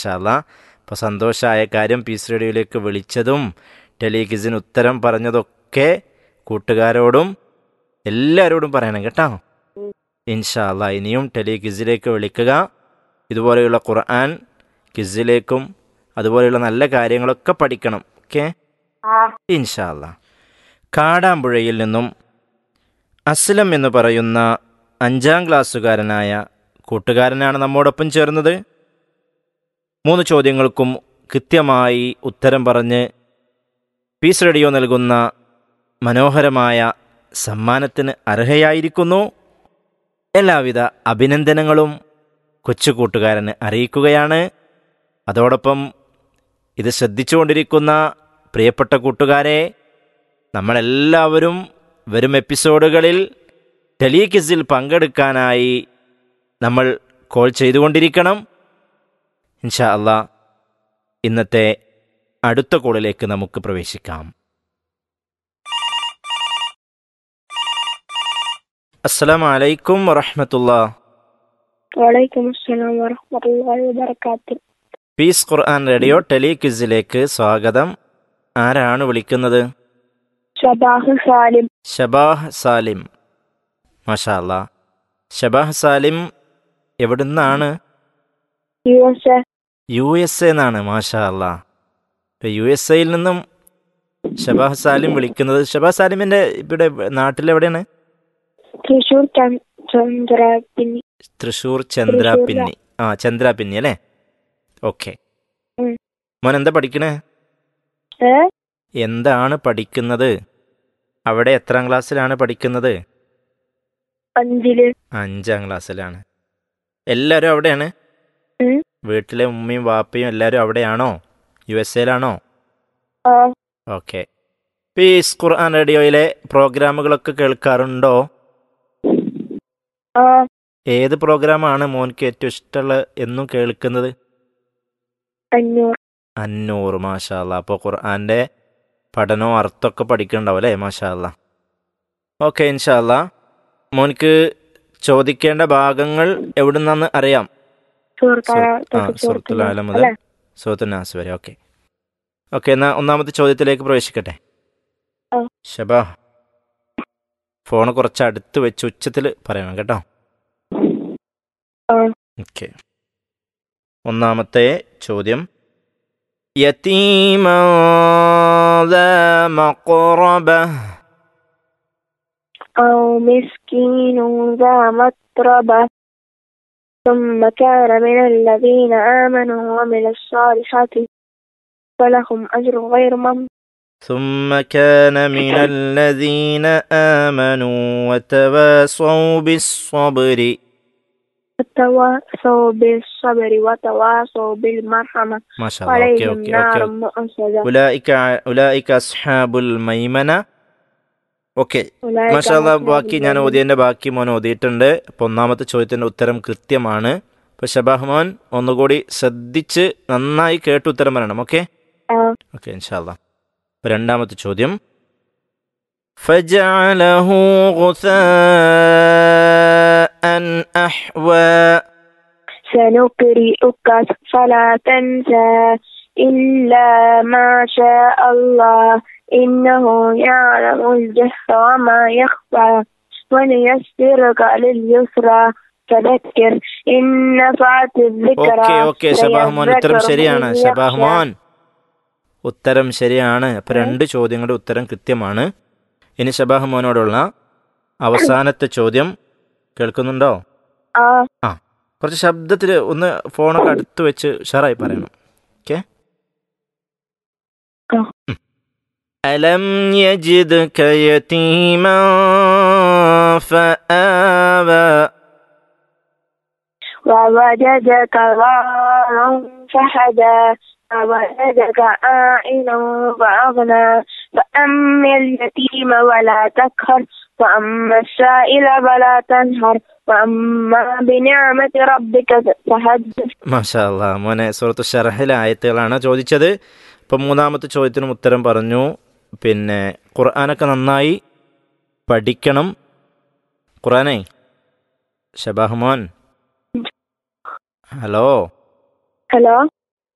മാഷാല്ല അപ്പോൾ സന്തോഷമായ കാര്യം പീസ് റേഡിയോയിലേക്ക് വിളിച്ചതും ടെലികിസിന് ഉത്തരം പറഞ്ഞതൊക്കെ കൂട്ടുകാരോടും എല്ലാവരോടും പറയണം കേട്ടോ ഇൻഷാല്ല ഇനിയും ടെലികിസിലേക്ക് വിളിക്കുക ഇതുപോലെയുള്ള ഖുർആൻ കിസിലേക്കും അതുപോലെയുള്ള നല്ല കാര്യങ്ങളൊക്കെ പഠിക്കണം ഓക്കെ ആ ഇൻഷാല്ല കാടാമ്പുഴയിൽ നിന്നും അസ്ലം എന്ന് പറയുന്ന അഞ്ചാം ക്ലാസ്സുകാരനായ കൂട്ടുകാരനാണ് നമ്മോടൊപ്പം ചേർന്നത് മൂന്ന് ചോദ്യങ്ങൾക്കും കൃത്യമായി ഉത്തരം പറഞ്ഞ് പീസ് റേഡിയോ നൽകുന്ന മനോഹരമായ സമ്മാനത്തിന് അർഹയായിരിക്കുന്നു എല്ലാവിധ അഭിനന്ദനങ്ങളും കൊച്ചു കൂട്ടുകാരന് അറിയിക്കുകയാണ് അതോടൊപ്പം ഇത് ശ്രദ്ധിച്ചുകൊണ്ടിരിക്കുന്ന പ്രിയപ്പെട്ട കൂട്ടുകാരെ നമ്മളെല്ലാവരും വരും എപ്പിസോഡുകളിൽ ടെലികിസിൽ പങ്കെടുക്കാനായി നമ്മൾ കോൾ ചെയ്തുകൊണ്ടിരിക്കണം ഇൻഷാ അല്ലാ ഇന്നത്തെ അടുത്ത കോളിലേക്ക് നമുക്ക് പ്രവേശിക്കാം അസ്സലാമു അലൈക്കും വറഹമത്തുള്ള വലൈക്കും അസ്സലാം വറഹ്മത്തുള്ളാഹി വബറകാത്ത് പീസ് ഖുർആൻ റേഡിയോ ടെലിക്വിസിലേക്ക് സ്വാഗതം ആരാണ് വിളിക്കുന്നത് ഷബാഹ് സാലിം ഷബാഹ് സാലിം മാഷാ അല്ലാ ഷബാഹ് സാലിം എവിടുന്നാണ് U S A U S എന്നാണ് മാഷാ അല്ലാ ഇപ്പം യു എസ് എയിൽ നിന്നും ഷബാഹ് സാലിം വിളിക്കുന്നത് ഷബാഹ് സാലിമിൻ്റെ ഇവിടെ നാട്ടിലെവിടെയാണ് തൃശൂർ ചൻ- ചന്ദ്രപിന്നി തൃശ്ശൂർ ചന്ദ്രാപിന്നി ആ ചന്ദ്രാപിന്നി അല്ലേ ഓക്കെ ഉം. മോൻ എന്താ പഠിക്കണേ ഏ എന്താണ് പഠിക്കുന്നത് അവിടെ എത്രാം ക്ലാസ്സിലാണ് പഠിക്കുന്നത് അഞ്ചില് അഞ്ചാം ക്ലാസ്സിലാണ് എല്ലാവരും അവിടെയാണ് ഉം. വീട്ടിലെ ഉമ്മയും വാപ്പയും എല്ലാവരും അവിടെയാണോ യു എസ് എയിലാണോ ആ ഓക്കെ പീസ് ഖുർആൻ റേഡിയോയിലെ പ്രോഗ്രാമുകളൊക്കെ കേൾക്കാറുണ്ടോ ആ ഏത് പ്രോഗ്രാമാണ് മോൻക്ക് ഏറ്റവും ഇഷ്ടമുള്ള എന്നും കേൾക്കുന്നത് അഞ്ഞൂറ് അന്നൂറ് മാഷാ അല്ലാ അപ്പോൾ ഖുർആൻ്റെ പഠനവും അർത്ഥമൊക്കെ പഠിക്കണ്ടാവും അല്ലേ മാഷാ അല്ലാ ഓക്കെ ഇൻഷാ അല്ലാ മോൻക്ക് ചോദിക്കേണ്ട ഭാഗങ്ങൾ എവിടുന്നാന്ന് അറിയാം സുഹൃത്താ ആ സുഹൃത്തുൽ ആലം മുതൽ സുഹൃത്തു നാസ് വരെ ഓക്കെ ഓക്കെ എന്നാ ഒന്നാമത്തെ ചോദ്യത്തിലേക്ക് പ്രവേശിക്കട്ടെ ആ. ഷബാ ഫോൺ കുറച്ച് അടുത്ത് വെച്ച് ഉച്ചത്തിൽ പറയണം കേട്ടോ ആ ഓക്കെ ഒന്നാമത്തെ ചോദ്യം യതീമാ ذا مقربة أو مسكين ذا متربة ثم كان من الذين آمنوا وعملوا الصالحات فلهم أجر غير ممنون ثم كان من الذين آمنوا وتواصوا بالصبر وتواصوا بالصبر وتواصوا بالمرحمة ما شاء الله أوكي عليهم أوكي نار أوكي مؤصدة أولئك أولئك أصحاب الميمنة ഓക്കെ أولئك മാഷാല്ല أصحاب ബാക്കി ഞാൻ الجنة. ഓതിയതിൻ്റെ ബാക്കി മോൻ ഓതിയിട്ടുണ്ട് അപ്പോൾ ഒന്നാമത്തെ ചോദ്യത്തിൻ്റെ ഉത്തരം കൃത്യമാണ് അപ്പോൾ ഷബാഹ് മോൻ ഒന്നുകൂടി ശ്രദ്ധിച്ച് നന്നായി കേട്ട് ഉത്തരം പറയണം ഓക്കെ ആ ഓക്കെ ഇൻഷാല്ല അപ്പോൾ രണ്ടാമത്തെ ചോദ്യം فجعله غثاء أحوى سنقرئك فلا تنسى إلا ما شاء الله إنه يعلم الجهر وما يخفى ونيسرك لليسرى فذكر إن نفعت الذكرى ഓക്കെ ഓക്കെ ഷബാഹ് മോൻ ഉത്തരം سيذكر ശരിയാണ് من ഷബാഹ് يخشى. മോൻ ഉത്തരം ശരിയാണ് അപ്പൊ രണ്ട് ചോദ്യങ്ങളുടെ ഉത്തരം കൃത്യമാണ് ഇനി ഷബാഹ് മോനോടുള്ള അവസാനത്തെ ചോദ്യം കേൾക്കുന്നുണ്ടോ ആ കുറച്ച് ശബ്ദത്തിൽ ഒന്ന് ഫോണൊക്കെ അടുത്ത് വെച്ച് ഉഷാറായി പറയണം ഓക്കെ ആ. അലം യജിദ്ക യതീമാ ഫആവ ووجدك ضارا فهدى ووجدك عائلا فأغنى فأما اليتيم ولا تقهر وأما السائل فلا تنهر وأما بنعمة ربك فحدث മാഷാ അല്ലാ മോനെ സുഹൃത്ത് ഷറഹിലെ ആയത്തുകളാണ് ചോദിച്ചത് ഇപ്പം മൂന്നാമത്തെ ചോദ്യത്തിനും ഉത്തരം പറഞ്ഞു പിന്നെ ഖുർആനൊക്കെ നന്നായി പഠിക്കണം ഖുർആനേ ഷബാഹ് മോൻ ഹലോ ഹലോ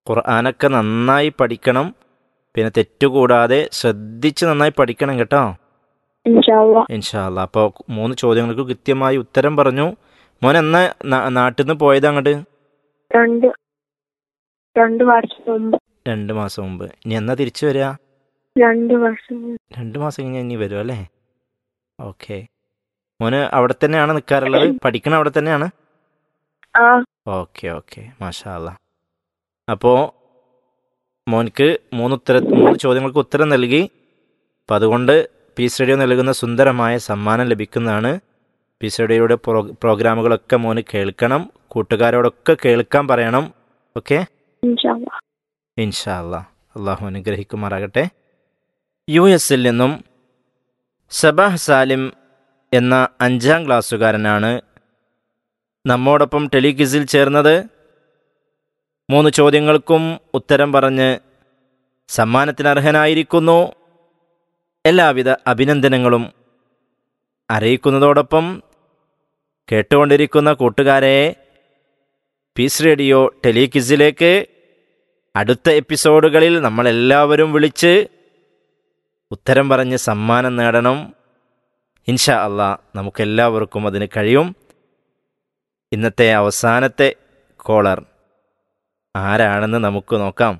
ഖുർആനൊക്കെ നന്നായി പഠിക്കണം പിന്നെ തെറ്റുകൂടാതെ ശ്രദ്ധിച്ച് നന്നായി പഠിക്കണം കേട്ടോ ഇൻഷാല്ലാ ഇൻഷാല്ല അപ്പോൾ മൂന്ന് ചോദ്യങ്ങൾക്ക് കൃത്യമായി ഉത്തരം പറഞ്ഞു മോൻ എന്നാ നാ- നാട്ടിൽ നിന്ന് പോയത് അങ്ങോട്ട് രണ്ട് രണ്ട് വർഷം മുമ്പ് രണ്ട് മാസം മുമ്പ് ഇനി എന്നാ തിരിച്ചു വരിക രണ്ട് വർഷം മുമ്പ് രണ്ട് മാസം കഴിഞ്ഞാൽ ഇനി വരും അല്ലേ ഓക്കെ മോന് അവിടെ തന്നെയാണ് നിൽക്കാറുള്ളത് പഠിക്കണ അവിടെ തന്നെയാണ് ആ ഓക്കെ ഓക്കെ മാഷാ അല്ലാ അപ്പോൾ മോൻക്ക് മൂന്ന് ഉത്തര മൂന്ന് ചോദ്യങ്ങൾക്ക് ഉത്തരം നൽകി അപ്പം അതുകൊണ്ട് പീസ് റേഡിയോ നൽകുന്ന സുന്ദരമായ സമ്മാനം ലഭിക്കുന്നതാണ് പീസ് റേഡിയോയുടെ പ്രോ പ്രോഗ്രാമുകളൊക്കെ മോന് കേൾക്കണം കൂട്ടുകാരോടൊക്കെ കേൾക്കാൻ പറയണം ഓക്കെ ഇൻഷാല്ലാ ഇൻഷാ അല്ലാ അള്ളാഹു അനുഗ്രഹിക്കുമാറാകട്ടെ യു എസിൽ നിന്നും സബാഹ് സാലിം എന്ന അഞ്ചാം ക്ലാസ്സുകാരനാണ് നമ്മോടൊപ്പം ടെലിക്വിസിൽ ചേർന്നത് മൂന്ന് ചോദ്യങ്ങൾക്കും ഉത്തരം പറഞ്ഞ് സമ്മാനത്തിന് അർഹനായിരിക്കുന്നു എല്ലാവിധ അഭിനന്ദനങ്ങളും അറിയിക്കുന്നതോടൊപ്പം കേട്ടുകൊണ്ടിരിക്കുന്ന കൂട്ടുകാരെ പീസ് റേഡിയോ ടെലിക്വിസിലേക്ക് അടുത്ത എപ്പിസോഡുകളിൽ നമ്മളെല്ലാവരും വിളിച്ച് ഉത്തരം പറഞ്ഞ് സമ്മാനം നേടണം ഇൻഷാ അള്ളാ നമുക്കെല്ലാവർക്കും അതിന് കഴിയും ഇന്നത്തെ അവസാനത്തെ കോളർ ആരാണെന്ന് നമുക്ക് നോക്കാം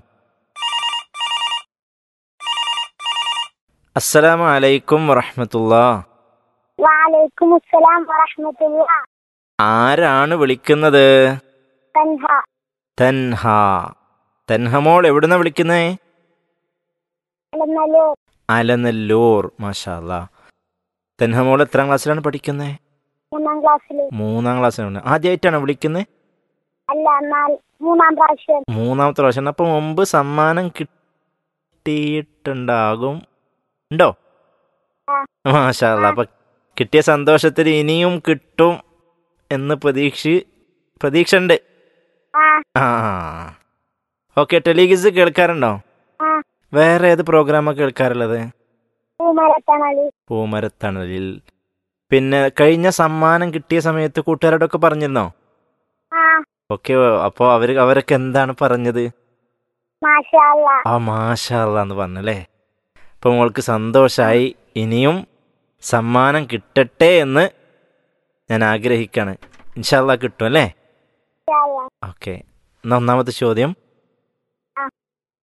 അസ്സലാമു അലൈക്കും വറഹമത്തുള്ള വലൈക്കും അസ്സലാം വറഹ്മത്തുള്ള ആരാണ് വിളിക്കുന്നത് തൻഹ തൻഹ തൻഹമോൾ എവിടുന്ന വിളിക്കുന്നേ അലന്നല്ലോ അലനല്ലൂർ മാഷാ അല്ലാ തൻഹമോൾ എത്രാം ക്ലാസ്സിലാണ് പഠിക്കുന്നത് മൂന്നാം ക്ലാസ്സില് മൂന്നാം ക്ലാസ്സിലാണ് ആദ്യമായിട്ടാണ് വിളിക്കുന്നത് അല്ല എന്നാൽ മൂന്നാം പ്രാവശ്യം മൂന്നാമത്തെ പ്രാവശ്യം അപ്പം മുമ്പ് സമ്മാനം കിട്ടിയിട്ടുണ്ടാകും ഉണ്ടോ ആ. മാഷാ അല്ലാ അപ്പം കിട്ടിയ സന്തോഷത്തിൽ ഇനിയും കിട്ടും എന്ന് പ്രതീക്ഷ പ്രതീക്ഷ ഉണ്ട് ആ ആ ഓക്കെ ടെലിഗിസ് കേൾക്കാറുണ്ടോ ആ വേറെ ഏത് പ്രോഗ്രാമാണ് കേൾക്കാറുള്ളത് പൂമരത്തണല് പൂമരത്തണലിൽ പിന്നെ കഴിഞ്ഞ സമ്മാനം കിട്ടിയ സമയത്ത് കൂട്ടുകാരോടൊക്കെ പറഞ്ഞിരുന്നോ ആ ഓക്കെ അപ്പോൾ അവർ അവരൊക്കെ എന്താണ് പറഞ്ഞത് മാഷാ അല്ലാ ആ മാഷാല്ല എന്ന് പറഞ്ഞല്ലേ അപ്പോൾ മോൾക്ക് സന്തോഷമായി ഇനിയും സമ്മാനം കിട്ടട്ടെ എന്ന് ഞാൻ ആഗ്രഹിക്കാണ് ഇൻഷാല്ല കിട്ടും അല്ലേ മാഷാ അല്ലാ ഓക്കെ എന്നാ ഒന്നാമത്തെ ചോദ്യം